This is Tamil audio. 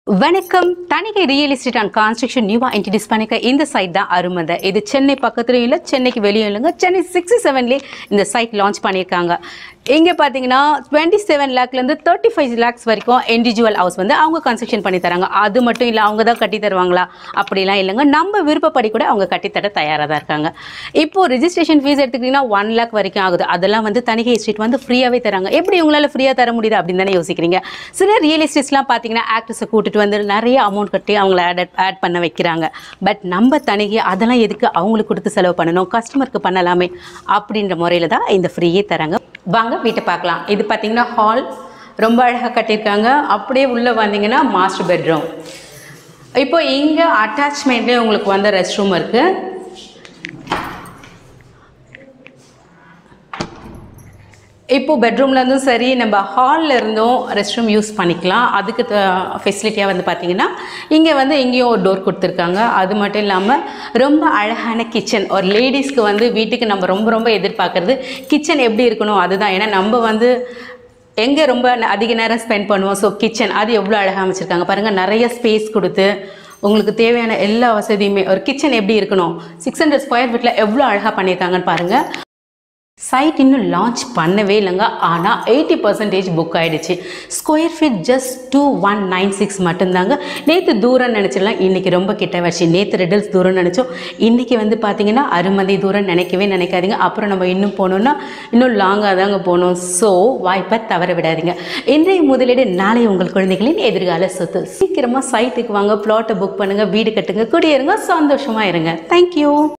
வணக்கம் Thanigai real estate and construction நியூவா இன்ட்ரடியூஸ் பண்ணிக்க இந்த சைட் தான் அருமதை இது சென்னை பக்கத்துலையும் இல்லை சென்னைக்கு வெளியும் இல்லைங்க சென்னை சிக்ஸ்டி செவன்லேயே இந்த சைட் லான்ச் பண்ணியிருக்காங்க இங்கே பார்த்தீங்கன்னா டுவெண்ட்டி செவன் லேக்லேருந்து தேர்ட்டி ஃபைவ் லேக்ஸ் வரைக்கும் இண்டிவிஜுவல் ஹவுஸ் வந்து அவங்க கன்ஸ்ட்ரக்ஷன் பண்ணி தராங்க அது மட்டும் இல்லை அவங்க தான் கட்டி தருவாங்களா அப்படிலாம் இல்லைங்க நம்ம விருப்பப்படி கூட அவங்க கட்டித்தர தயாராக தான் இருக்காங்க இப்போ ரெஜிஸ்ட்ரேஷன் ஃபீஸ் எடுத்துக்கிட்டிங்கன்னா ஒன் லேக் வரைக்கும் ஆகுது அதெல்லாம் வந்து தனிகை எஸ்டேட் வந்து ஃப்ரீயாகவே தராங்க எப்படி உங்களால் ஃப்ரீயாக தர முடியுது அப்படின்னு தானே யோசிக்கிறீங்க சில ரியல் எஸ்டேட்ஸ்லாம் பார்த்தீங்கன்னா ஆக்டர்ஸை கூட்டிட்டு வந்து நிறைய அமௌண்ட் கட்டி அவங்கள ஆட் ஆட் பண்ண வைக்கிறாங்க பட் நம்ம தனிகை அதெல்லாம் எதுக்கு அவங்களுக்கு கொடுத்து செலவு பண்ணணும் கஸ்டமருக்கு பண்ணலாமே அப்படின்ற முறையில் தான் இந்த ஃப்ரீயே தராங்க வாங்க வீட்டை பார்க்கலாம் இது பார்த்தீங்கன்னா ஹால் ரொம்ப அழகாக கட்டியிருக்காங்க அப்படியே உள்ளே வந்தீங்கன்னா மாஸ்டர் பெட்ரூம் இப்போ இங்கே அட்டாச்மெண்ட்லேயே உங்களுக்கு வந்து ரெஸ்ட் ரூம் இருக்குது இப்போ பெட்ரூம்லேருந்தும் சரி நம்ம ஹாலில் இருந்தும் ரெஸ்ட் ரூம் யூஸ் பண்ணிக்கலாம் அதுக்கு ஃபெசிலிட்டியாக வந்து பார்த்தீங்கன்னா இங்கே வந்து இங்கேயும் ஒரு டோர் கொடுத்துருக்காங்க அது மட்டும் இல்லாமல் ரொம்ப அழகான கிச்சன் ஒரு லேடிஸ்க்கு வந்து வீட்டுக்கு நம்ம ரொம்ப ரொம்ப எதிர்பார்க்குறது கிச்சன் எப்படி இருக்கணும் அதுதான் ஏன்னா நம்ம வந்து எங்கே ரொம்ப ந- அதிக நேரம் ஸ்பெண்ட் பண்ணுவோம் ஸோ கிச்சன் அது எவ்வளோ அழகாக அமைச்சிருக்காங்க பாருங்கள் நிறைய ஸ்பேஸ் கொடுத்து உங்களுக்கு தேவையான எல்லா வசதியுமே ஒரு கிச்சன் எப்படி இருக்கணும் சிக்ஸ் ஹண்ட்ரட் ஸ்கொயர் ஃபீட்டில் எவ்வளோ அழகாக பண்ணியிருக்காங்கன்னு பாருங்கள் சைட் இன்னும் லான்ச் பண்ணவே இல்லைங்க ஆனால் எயிட்டி பர்சன்டேஜ் புக் ஆகிடுச்சு square feet just two one nine six மட்டும்தாங்க நேற்று தூரம் நினச்சிடலாம் இன்றைக்கி ரொம்ப கிட்ட வச்சு நேற்று ரெடல்ஸ் தூரம் நினச்சோம் இன்றைக்கி வந்து பார்த்தீங்கன்னா அருமதி தூரம் நினைக்கவே நினைக்காதீங்க அப்புறம் நம்ம இன்னும் போனோம்னா இன்னும் லாங்காக தாங்க போகணும் ஸோ வாய்ப்பை தவற விடாதீங்க இன்றைய முதலீடு நாளை உங்கள் குழந்தைகளின் எதிர்கால சொத்து சீக்கிரமாக சைட்டுக்கு வாங்க ப்ளாட்டை புக் பண்ணுங்கள் வீடு கட்டுங்க குடியேறுங்க சந்தோஷமாக இருங்க தேங்க்யூ